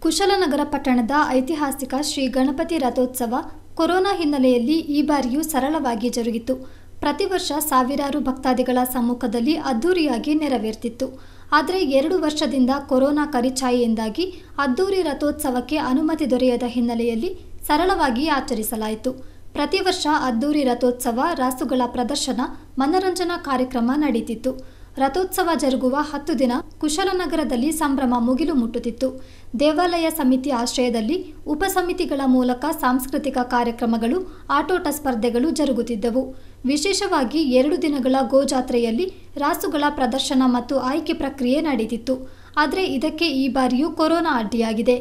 ಕುಶಲನಗರ ಪಟ್ಟಣದ ಐತಿಹಾಸಿಕ ಶ್ರೀ ಗಣಪತಿ ರಥೋತ್ಸವ ಕೊರೋನಾ ಹಿನ್ನೆಲೆಯಲ್ಲಿ ಈ ಬಾರಿಯೂ ಸರಳವಾಗಿ ಜರುಗಿತು ಪ್ರತಿ ವರ್ಷ ಸಾವಿರಾರು ಭಕ್ತಾದಿಗಳ ಸಮ್ಮುಖದಲ್ಲಿ ಅದ್ದೂರಿಯಾಗಿ ನೆರವೇರ್ತಿತ್ತು ಆದರೆ ಎರಡು ವರ್ಷದಿಂದ ಕೊರೋನಾ ಕರಿಛಾಯೆಯಿಂದಾಗಿ ಅದ್ದೂರಿ ರಥೋತ್ಸವಕ್ಕೆ ಅನುಮತಿ ದೊರೆಯದ ಹಿನ್ನೆಲೆಯಲ್ಲಿ ಸರಳವಾಗಿ ಆಚರಿಸಲಾಯಿತು ಪ್ರತಿ ವರ್ಷ ಅದ್ದೂರಿ ರಥೋತ್ಸವ ರಾಸುಗಳ ಪ್ರದರ್ಶನ ಮನರಂಜನಾ ಕಾರ್ಯಕ್ರಮ ನಡೀತಿತ್ತು ರಥೋತ್ಸವ ಜರುಗುವ ಹತ್ತು ದಿನ ಕುಶಲನಗರದಲ್ಲಿ ಸಂಭ್ರಮ ಮುಗಿಲು ಮುಟ್ಟುತ್ತಿತ್ತು ದೇವಾಲಯ ಸಮಿತಿ ಆಶ್ರಯದಲ್ಲಿ ಉಪಸಮಿತಿಗಳ ಮೂಲಕ ಸಾಂಸ್ಕೃತಿಕ ಕಾರ್ಯಕ್ರಮಗಳು ಆಟೋಟ ಸ್ಪರ್ಧೆಗಳು ಜರುಗುತ್ತಿದ್ದವು ವಿಶೇಷವಾಗಿ ಎರಡು ದಿನಗಳ ಗೋಜಾತ್ರೆಯಲ್ಲಿ ರಾಸುಗಳ ಪ್ರದರ್ಶನ ಮತ್ತು ಆಯ್ಕೆ ಪ್ರಕ್ರಿಯೆ ನಡೀತಿತ್ತು ಆದರೆ ಇದಕ್ಕೆ ಈ ಬಾರಿಯೂ ಕೊರೋನಾ ಅಡ್ಡಿಯಾಗಿದೆ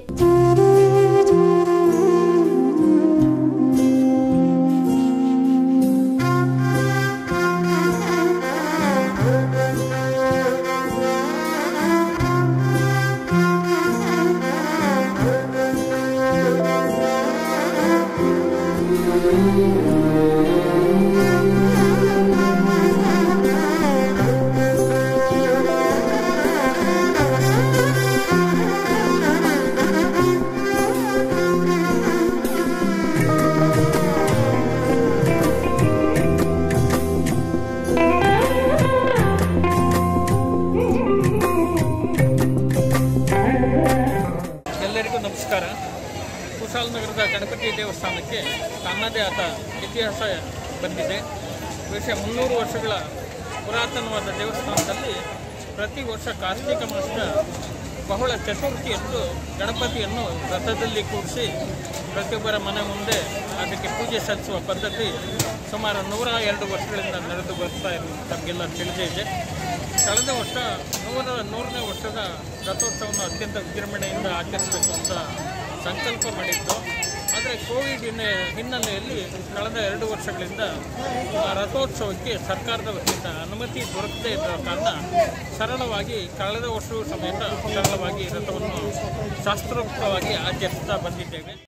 ಎಲ್ಲರಿಗೂ ನಮಸ್ಕಾರ ಕುಶಾಲನಗರದ ಗಣಪತಿ ದೇವಸ್ಥಾನಕ್ಕೆ ತನ್ನದೇ ಆದ ಇತಿಹಾಸ ಬಂದಿದೆ ಬಹುಶಃ ಮುನ್ನೂರು ವರ್ಷಗಳ ಪುರಾತನವಾದ ದೇವಸ್ಥಾನದಲ್ಲಿ ಪ್ರತಿ ವರ್ಷ ಕಾರ್ತಿಕ ಮಾಸದ ಬಹಳ ಚತುರ್ಥಿಯಂದು ಗಣಪತಿಯನ್ನು ರಥದಲ್ಲಿ ಕೂರಿಸಿ ಪ್ರತಿಯೊಬ್ಬರ ಮನೆ ಮುಂದೆ ಅದಕ್ಕೆ ಪೂಜೆ ಸಲ್ಲಿಸುವ ಪದ್ಧತಿ ಸುಮಾರು ನೂರ ಎರಡು ವರ್ಷಗಳಿಂದ ನಡೆದು ಬರ್ತಾ ಇರೋದು ತಮಗೆಲ್ಲ ತಿಳಿದೇ ಇದೆ ಕಳೆದ ವರ್ಷ ನೂರ ನೂರನೇ ವರ್ಷದ ರಥೋತ್ಸವವನ್ನು ಅತ್ಯಂತ ವಿಜೃಂಭಣೆಯಿಂದ ಆಚರಿಸಬೇಕು ಅಂತ ಸಂಕಲ್ಪ ಮಾಡಿದ್ದು ಆದರೆ ಕೋವಿಡ್ ಹಿನ್ನೆ ಹಿನ್ನೆಲೆಯಲ್ಲಿ ಕಳೆದ ಎರಡು ವರ್ಷಗಳಿಂದ ಆ ರಥೋತ್ಸವಕ್ಕೆ ಸರ್ಕಾರದ ವತಿಯಿಂದ ಅನುಮತಿ ದೊರಕದೇ ಇದ್ದ ಕಾರಣ ಸರಳವಾಗಿ ಕಳೆದ ವರ್ಷವೂ ಸಮೇತ ಸರಳವಾಗಿ ರಥವನ್ನು ಶಾಸ್ತ್ರೋಕ್ತವಾಗಿ ಆಚರಿಸ್ತಾ ಬಂದಿದ್ದೇವೆ